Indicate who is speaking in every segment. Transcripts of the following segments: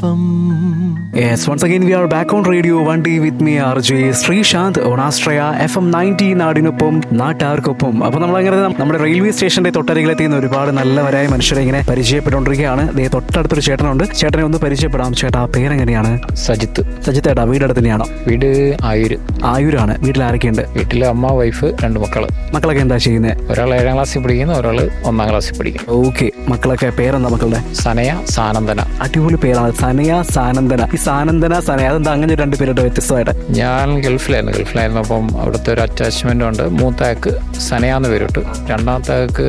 Speaker 1: FM
Speaker 2: Yes, once again we are back on radio 1D with me RJ Sreesanth on Astraya FM 90 നാടിനൊപ്പം നാട്ടാർക്കൊപ്പം അപ്പൊ നമ്മളങ്ങനെ നമ്മുടെ railway സ്റ്റേഷന്റെ തൊട്ടരികിലെത്തിയുന്ന ഒരുപാട് നല്ലവരായ മനുഷ്യരെ ഇങ്ങനെ പരിചയപ്പെട്ടുകൊണ്ടിരിക്കുകയാണ് ദേ തൊട്ടടുത്തൊരു ചേട്ടനുണ്ട് ചേട്ടനെ ഒന്ന് പരിചയപ്പെടാം ചേട്ടാ പേരെങ്ങനെയാണ്
Speaker 3: സജിത്ത്
Speaker 2: സജിത്ത് ഏട്ടാ വീടടുത്ത് തന്നെയാണോ
Speaker 3: വീട് ആയൂര്
Speaker 2: ആയൂരാണ് വീട്ടിൽ ആരൊക്കെയുണ്ട്
Speaker 3: വീട്ടില് അമ്മ വൈഫ് രണ്ട് മക്കള്
Speaker 2: മക്കളൊക്കെ എന്താ ചെയ്യുന്നത്
Speaker 3: ഒരാൾ ഏഴാം ക്ലാസ്സിൽ പഠിക്കുന്നു ഒരാൾ ഒന്നാം ക്ലാസ്സിൽ പഠിക്കുന്നു
Speaker 2: ഓക്കെ മക്കളൊക്കെ പേരെന്താ മക്കളുടെ
Speaker 3: സനയ സാനന്ദന
Speaker 2: അടിപൊളി പേരാണ് സനയ സാനന്ദന ഈ സാനന്ദന സനയ അതെന്താ അങ്ങനെ രണ്ട് പേരുടെ വ്യത്യസ്തമായിട്ട്
Speaker 3: ഞാൻ ഗൾഫിലായിരുന്നു ഗൾഫിലായിരുന്നു അപ്പം അവിടുത്തെ ഒരു അറ്റാച്ച്മെന്റ് ഉണ്ട് മൂത്താക്ക് സനയാന്ന് പേരിട്ടു രണ്ടാമത്തെ ആൾക്ക്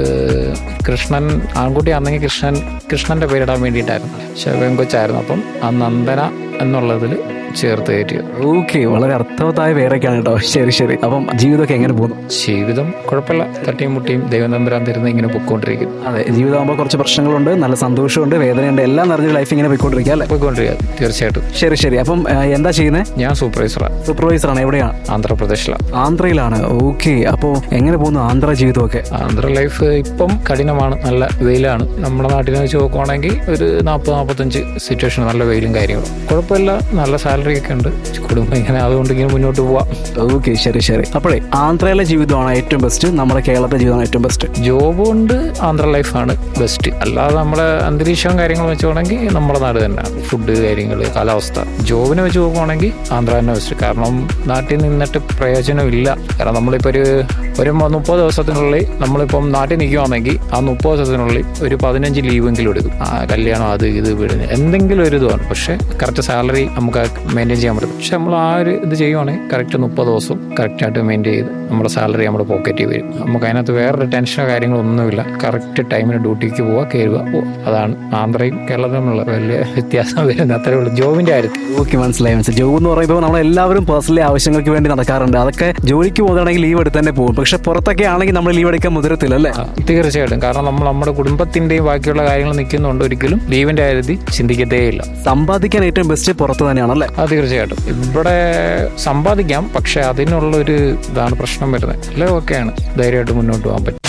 Speaker 3: കൃഷ്ണൻ ആൺകുട്ടി ആണെങ്കിൽ കൃഷ്ണൻ കൃഷ്ണന്റെ പേരിടാൻ വേണ്ടിയിട്ടായിരുന്നു പക്ഷെ പെൺകൊച്ചായിരുന്നു അപ്പം ആ നന്ദന എന്നുള്ളതിൽ ചേർത്ത് കയറ്റിയത്
Speaker 2: ഓക്കെ വളരെ അർത്ഥവത്തായ പേരൊക്കെയാണ് കേട്ടോ ശരി ശരി അപ്പം ജീവിതമൊക്കെ എങ്ങനെ പോകുന്നു
Speaker 3: ജീവിതം കുഴപ്പമില്ല തട്ടിയും മുട്ടിയും ദൈവം തമ്പുരാൻ തരുന്ന ഇങ്ങനെ പൊക്കോണ്ടിരിക്കുന്നു
Speaker 2: അതെ ജീവിതമാകുമ്പോൾ കുറച്ച് പ്രശ്നങ്ങളുണ്ട് നല്ല സന്തോഷമുണ്ട് വേദനയുണ്ട് എല്ലാം നിറഞ്ഞ ലൈഫ് ഇങ്ങനെ പോയിക്കൊണ്ടിരിക്കുക അല്ലേ
Speaker 3: പോയിക്കൊണ്ടിരിക്കുക തീർച്ചയായിട്ടും
Speaker 2: ശരി ശരി അപ്പം ആ, എന്താ ചെയ്യുന്നത്
Speaker 3: ഞാൻ സൂപ്പർവൈസറാണ്
Speaker 2: സൂപ്പർവൈസറാണ് എവിടെയാണ്
Speaker 3: ആന്ധ്രാപ്രദേശിലാണ്
Speaker 2: ആന്ധ്രയിലാണ് ഓക്കെ അപ്പോൾ എങ്ങനെ പോകുന്നു ആന്ധ്ര ജീവിതമൊക്കെ
Speaker 3: ആന്ധ്ര ലൈഫ് ഇപ്പം കഠിനമാണ് നല്ല വെയിലാണ് നമ്മുടെ നാട്ടിൽ വെച്ച് നോക്കുവാണെങ്കിൽ ഒരു നാൽപ്പത് നാൽപ്പത്തഞ്ച് സിറ്റുവേഷൻ നല്ല വെയിലും കാര്യങ്ങളും കുഴപ്പമില്ല നല്ല സാലറി ഒക്കെ ഉണ്ട് കുടുംബം ഇങ്ങനെ അതുകൊണ്ട് ഇങ്ങനെ മുന്നോട്ട് പോവാം
Speaker 2: ഓക്കെ ശരി ശരി അപ്പോഴേ ആന്ധ്രയിലെ ജീവിതമാണ് ഏറ്റവും ബെസ്റ്റ് നമ്മുടെ കേരളത്തിലെ ജീവിതമാണ് ഏറ്റവും ബെസ്റ്റ്
Speaker 3: ജോബ് കൊണ്ട് ആന്ധ്ര ലൈഫാണ് ബെസ്റ്റ് അല്ലാതെ നമ്മുടെ അന്തരീക്ഷവും കാര്യങ്ങളും വെച്ചോണെങ്കിൽ നമ്മുടെ നാട് തന്നെയാണ് ഫുഡ് കാര്യങ്ങൾ കാലാവസ്ഥ ജോബിനെ വെച്ച് നോക്കുവാണെങ്കിൽ ആന്ധ്ര തന്നെ ബെസ്റ്റ് കാരണം നാട്ടിൽ നിന്നിട്ട് പ്രയോജനമില്ല കാരണം നമ്മളിപ്പോൾ ഒരു ഒരു മ- മുപ്പത് ദിവസത്തിനുള്ളിൽ നമ്മളിപ്പം നാട്ടിൽ നിൽക്കുവാണെങ്കിൽ ആ മുപ്പത് ദിവസത്തിനുള്ളിൽ ഒരു പതിനഞ്ച് ലീവെങ്കിലും എടുക്കും ആ കല്യാണം അത് ഇത് വീട് എന്തെങ്കിലും ഒരു ഇതുമാണ് പക്ഷെ കറക്റ്റ് സാലറി നമുക്ക് മെയിൻറ്റെയിൻ ചെയ്യാൻ പറ്റും പക്ഷെ നമ്മൾ ആ ഒരു ഇത് ചെയ്യുവാണെങ്കിൽ കറക്റ്റ് മുപ്പത് ദിവസം കറക്റ്റായിട്ട് മെയിൻറ്റെയിൻ ചെയ്ത് നമ്മുടെ സാലറി നമ്മുടെ പോക്കറ്റിൽ വരും നമുക്ക് അതിനകത്ത് വേറൊരു ടെൻഷനോ കാര്യങ്ങളോ ഒന്നുമില്ല കറക്റ്റ് ടൈമിന് ഡ്യൂട്ടിക്ക് പോവുക കയറുക പോവുക അതാണ് ആന്ധ്രയും കേരളത്തിലും തമ്മിലുള്ള വലിയ വ്യത്യാസം വരുന്നത് അത്രേ ഉള്ളൂ ജോബിന്റെ കാര്യത്തിൽ
Speaker 2: ഓക്കെ മനസ്സിലായി മനസ്സിലായി ജോബ് എന്ന് പറയുമ്പോൾ നമ്മളെല്ലാവരും പേഴ്സണലി ആവശ്യങ്ങൾക്ക് വേണ്ടി നടക്കാറുണ്ട് അതൊക്കെ ജോലിക്ക് പോകുകയാണെങ്കിൽ ലീവ് എടുത്ത് തന്നെ പോകും പക്ഷെ പുറത്തൊക്കെ ആണെങ്കിൽ നമ്മൾ ലീവ് എടുക്കാൻ മുതിരത്തില്ല അല്ലേ
Speaker 3: ആ, തീർച്ചയായിട്ടും കാരണം നമ്മൾ നമ്മുടെ കുടുംബത്തിന്റെയും ബാക്കിയുള്ള കാര്യങ്ങൾ നിൽക്കുന്നുണ്ട് ഒരിക്കലും ലീവിന്റെ കാര്യത്തിൽ ചിന്തിക്കത്തേ ഇല്ല
Speaker 2: സമ്പാദിക്കാൻ ഏറ്റവും ബെസ്റ്റ് പുറത്ത് തന്നെയാണല്ലേ
Speaker 3: അത് തീർച്ചയായിട്ടും ഇവിടെ സമ്പാദിക്കാം പക്ഷെ അതിനുള്ള ഒരു ഇതാണ് പ്രശ്നം വരുന്നത് എല്ലാം ഓക്കെയാണ് ധൈര്യമായിട്ട് മുന്നോട്ട് പോകാൻ പറ്റും